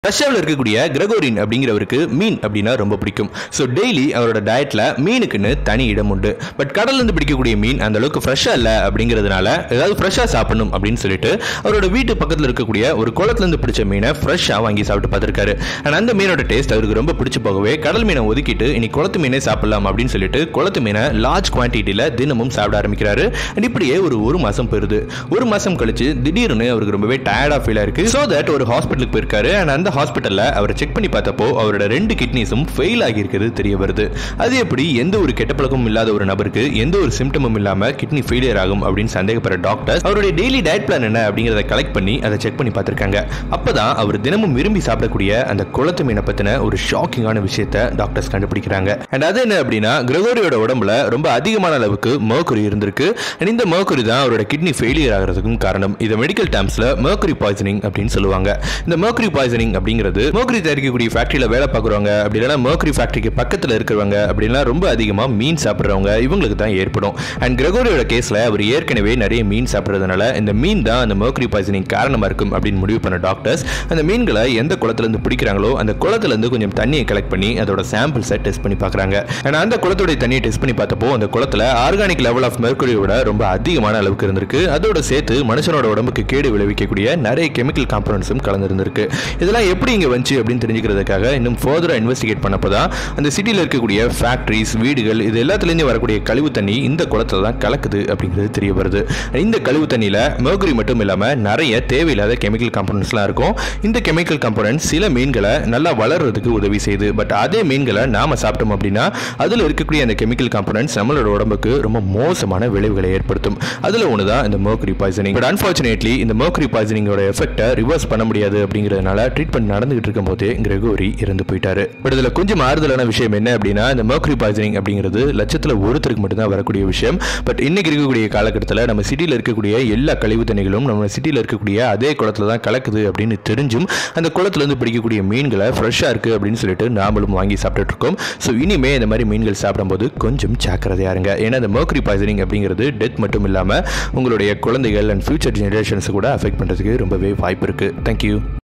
ரஷ்யாவில் இருக்கக்கூடிய கிரகோரின் அப்படிங்கிறவருக்கு மீன் அப்படின்னா ரொம்ப பிடிக்கும் ஸோ டெய்லி அவரோட டயட்ல மீனுக்குன்னு தனி இடம் உண்டு பட் கடல்லேருந்து பிடிக்கக்கூடிய மீன் அந்த அளவுக்கு ஃப்ரெஷ்ஷாக இல்லை அப்படிங்கிறதுனால ஏதாவது ஃப்ரெஷ்ஷாக சாப்பிடணும் அப்படின்னு சொல்லிட்டு அவரோட வீட்டு பக்கத்தில் இருக்கக்கூடிய ஒரு குளத்துலேருந்து பிடிச்ச மீனை ஃப்ரெஷ்ஷாக வாங்கி சாப்பிட்டு பார்த்துருக்காரு அண்ட் அந்த மீனோட டேஸ்ட் அவருக்கு ரொம்ப பிடிச்சு போகவே கடல் மீனை ஒதுக்கிட்டு இனி குளத்து மீனே சாப்பிடலாம் அப்படின்னு சொல்லிட்டு குளத்து மீனை லார்ஜ் குவான்டிட்டியில் தினமும் சாப்பிட ஆரம்பிக்கிறாரு அண்ட் இப்படியே ஒரு ஒரு மாதம் போயிருது ஒரு மாதம் கழிச்சு திடீர்னு அவருக்கு ரொம்பவே டயர்டாக ஃபீல் ஆயிருக்கு ஸோ தட் ஒரு ஹாஸ்பிட்டலுக்கு போயிருக்காரு அண்ட் அந்த ஹாஸ்பிட்டலில் அவரை செக் பண்ணி பார்த்தப்போ அவரோட ரெண்டு கிட்னிஸும் ஃபெயில் ஆகியிருக்கிறது தெரிய வருது அது எப்படி எந்த ஒரு கெட்ட பழக்கமும் இல்லாத ஒரு நபருக்கு எந்த ஒரு சிம்டமும் இல்லாமல் கிட்னி ஃபெயிலியர் ஆகும் அப்படின்னு சந்தேகப்படுற டாக்டர்ஸ் அவருடைய டெய்லி டயட் பிளான் என்ன அப்படிங்கிறத கலெக்ட் பண்ணி அதை செக் பண்ணி பார்த்துருக்காங்க அப்பதான் அவர் தினமும் விரும்பி சாப்பிடக்கூடிய அந்த குளத்து மீனை பற்றின ஒரு ஷாக்கிங்கான விஷயத்தை டாக்டர்ஸ் கண்டுபிடிக்கிறாங்க அண்ட் அது என்ன அப்படின்னா கிரகோரியோட உடம்புல ரொம்ப அதிகமான அளவுக்கு mercury இருந்திருக்கு அண்ட் இந்த mercury தான் அவரோட கிட்னி ஃபெயிலியர் ஆகிறதுக்கும் காரணம் இதை மெடிக்கல் டேர்ம்ஸ்ல mercury பாய்சனிங் அப்படின்னு சொல்லுவாங்க இந்த mercury பாய்சனிங் அப்படிங்கிறது mercury தயாரிக்கக்கூடிய ஃபேக்டரியில வேலை பார்க்குறவங்க அப்படி இல்லைன்னா mercury ஃபேக்டரிக்கு பக்கத்தில் இருக்கிறவங்க அப்படின்னா ரொம்ப அதிகமாக மீன் சாப்பிட்றவங்க இவங்களுக்கு தான் ஏற்படும் அண்ட் கிரகோரியோட கேஸில் அவர் ஏற்கனவே நிறைய மீன் சாப்பிட்றதுனால இந்த மீன் தான் அந்த mercury பாய்சனிங் காரணமாக இருக்கும் அப்படின்னு முடிவு பண்ண டாக்டர்ஸ் அந்த மீன்களை எந்த குளத்துலேருந்து பிடிக்கிறாங்களோ அந்த குளத்துலேருந்து கொஞ்சம் தண்ணியை கலெக்ட் பண்ணி அதோட சாம்பிள்ஸை டெஸ்ட் பண்ணி பார்க்குறாங்க அண்ட் அந்த குளத்தோட தண்ணியை டெஸ்ட் பண்ணி பார்த்தப்போ அந்த குளத்துல ஆர்கானிக் லெவல் ஆஃப் மெர்குரியோட ரொம்ப அதிகமான அளவுக்கு இருந்திருக்கு அதோட சேர்த்து மனுஷனோட உடம்புக்கு கேடு விளைவிக்கக்கூடிய நிறைய கெமிக்கல் காம்பனன்ட்ஸும் கலந்துருந்திருக்கு இதெல்லாம் எப்படி இங்கே வந்துச்சு அப்படின்னு தெரிஞ்சுக்கிறதுக்காக இன்னும் ஃபர்தராக இன்வெஸ்டிகேட் பண்ணப்போ தான் அந்த சிட்டியில் இருக்கக்கூடிய ஃபேக்ட்ரிஸ் வீடுகள் இது எல்லாத்துலேருந்து வரக்கூடிய கழிவு தண்ணி இந்த குளத்துல தான் கலக்குது அப்படிங்கிறது தெரிய வருது இந்த கழிவு தண்ணியில் mercury மட்டும் இல்லாமல் நிறைய தேவையில்லாத கெமிக்கல் காம்பனன்ட்ஸ்லாம் இருக்கும் இந்த கெமிக்கல் காம்பனன்ட்ஸ் சில மீன்களை நல்லா வளர்றதுக்கு உதவி செய்யுது பட் அதே மீன்களை நாம சாப்பிட்டோம் அப்படின்னா அதில் இருக்கக்கூடிய அந்த கெமிக்கல் காம்பனன்ட்ஸ் நம்மளோட உடம்புக்கு ரொம்ப மோசமான விளைவுகளை ஏற்படுத்தும் அதில் ஒன்று தான் இந்த mercury பாய்சனிங் பட் அன்ஃபார்ச்சுனேட்லி இந்த mercury பாய்சனிங்கோட எஃபெக்டை ரிவர்ஸ் பண்ண முடியாது அப்படிங்கிறதுனால ட்ரீட்மெண்ட் நடந்துகிட்டு இருக்கும் போதே கிரெகோரி இறந்து போயிட்டாரு பட் இதில் கொஞ்சம் ஆறுதலான விஷயம் என்ன அப்படின்னா இந்த mercury பாய்சனிங் அப்படிங்கிறது லட்சத்தில் ஒருத்தருக்கு மட்டும்தான் வரக்கூடிய விஷயம் பட் இன்னைக்கு இருக்கக்கூடிய காலகட்டத்தில் நம்ம சிட்டியில் இருக்கக்கூடிய எல்லா கழிவு தண்ணிகளும் நம்ம சிட்டியில் இருக்கக்கூடிய அதே குளத்துல தான் கலக்குது அப்படின்னு தெரிஞ்சும் அந்த குளத்துலேருந்து பிடிக்கக்கூடிய மீன்களை ஃப்ரெஷ்ஷாக இருக்குது அப்படின்னு சொல்லிட்டு நாமளும் வாங்கி சாப்பிட்டுட்டு இருக்கோம் ஸோ இனிமே இந்த மாதிரி மீன்கள் சாப்பிடும்போது கொஞ்சம் ஜாக்கிரதையா இருங்க ஏன்னா இந்த mercury பாய்சனிங் அப்படிங்கிறது டெத் மட்டும் இல்லாமல் உங்களுடைய குழந்தைகள் அண்ட் ஃபியூச்சர் ஜெனரேஷன்ஸ் கூட அஃபெக்ட் பண்ணுறதுக்கு ரொம்பவே வாய்ப்பு இருக்குது தேங்க்யூ